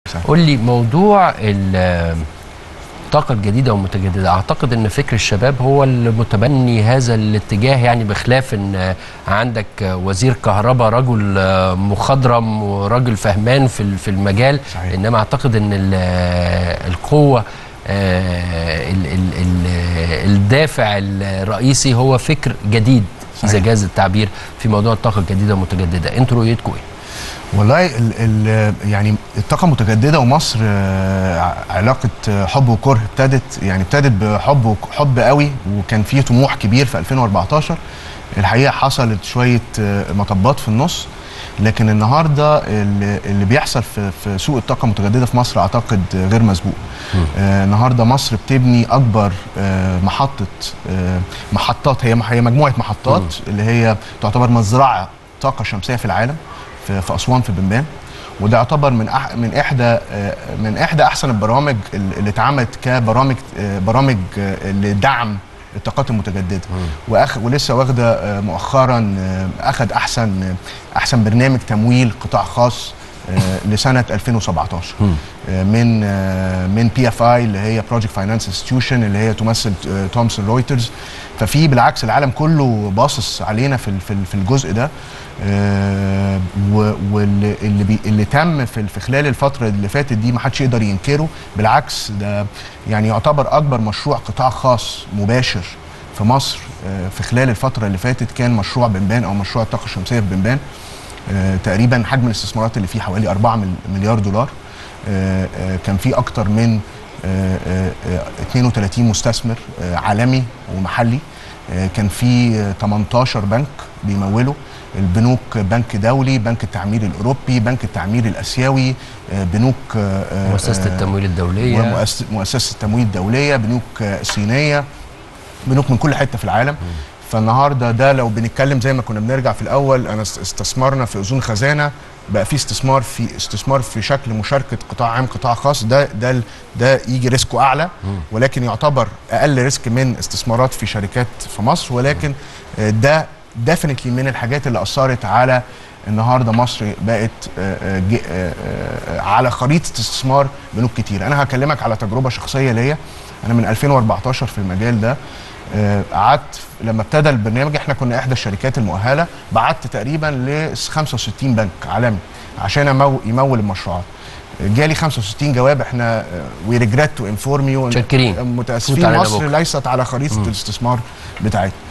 صحيح. قول لي موضوع ال- الطاقة الجديدة والمتجددة أعتقد أن فكر الشباب هو المتبني هذا الاتجاه يعني بخلاف أن عندك وزير كهرباء رجل مخضرم ورجل فهمان في ال- في المجال صحيح. إنما أعتقد أن ال- القوة آه، ال- ال- ال- الدافع الرئيسي هو فكر جديد إذا صحيح. جاز التعبير في موضوع الطاقة الجديدة والمتجددة أنتوا رؤيتكم إيه؟ والله ال ال يعني الطاقة المتجددة ومصر آه، ع- علاقة آه، حب وكره ابتدت يعني ابتدت بحب وك- حب قوي وكان في طموح كبير في 2014 الحقيقة حصلت شوية آه، مطبات في النص لكن النهارده اللي اللي بيحصل في في سوق الطاقه المتجدده في مصر اعتقد غير مسبوق. آه النهارده مصر بتبني اكبر آه محطه آه محطات هي هي مجموعه محطات اللي هي تعتبر مزرعه طاقه شمسيه في العالم في, في اسوان في بنبان وده يعتبر من أح من احدى آه من احدى احسن البرامج اللي اتعملت كبرامج آه برامج آه لدعم الطاقات المتجدده وأخ ولسه واخده آه، مؤخرا آه، اخذ احسن آه، احسن برنامج تمويل قطاع خاص آه، لسنه 2017 آه، من آه، من بي اف اي اللي هي بروجكت فاينانس انستتيوشن اللي هي تمثل آه، تومسون رويترز ففي بالعكس العالم كله باصص علينا في ال- في ال- في الجزء ده آه، و- واللي اللي, بي اللي تم في في خلال الفتره اللي فاتت دي ما حدش يقدر ينكره بالعكس ده يعني يعتبر اكبر مشروع قطاع خاص مباشر في مصر آه، في خلال الفتره اللي فاتت كان مشروع بنبان او مشروع الطاقه الشمسيه في بنبان آه، تقريبا حجم الاستثمارات اللي فيه حوالي 4 مل- مليار دولار آه، آه، كان في اكتر من آه، آه، آه، 32 مستثمر آه، عالمي ومحلي آه، كان في آه، 18 بنك بيمولوا البنوك بنك دولي بنك التعمير الاوروبي بنك التعمير الاسيوي آه، بنوك آه، آه، مؤسسة آه، التمويل الدولية ومؤسسة مؤسسة التمويل الدولية بنوك آه، صينية بنوك من كل حتة في العالم فالنهارده ده لو بنتكلم زي ما كنا بنرجع في الاول انا است- استثمرنا في اذون خزانه بقى في استثمار في استثمار في شكل مشاركه قطاع عام قطاع خاص ده ده ال- ده يجي ريسكه اعلى ولكن يعتبر اقل ريسك من استثمارات في شركات في مصر ولكن آه، ده ديفنتلي من الحاجات اللي اثرت على النهارده مصر بقت آه، آه، ج- آه، آه، على خريطه استثمار بنوك كتير انا هكلمك على تجربه شخصيه ليا انا من 2014 في المجال ده آه، قعدت لما ابتدى البرنامج احنا كنا احدى الشركات المؤهله بعت تقريبا ل 65 بنك عالمي عشان أمو- يمول المشروعات جالي 65 جواب احنا وي ريجريت تو انفورم يو متشكرين. فوت متاسفين علينا مصر بكرة. ليست على خريطه الاستثمار بتاعتنا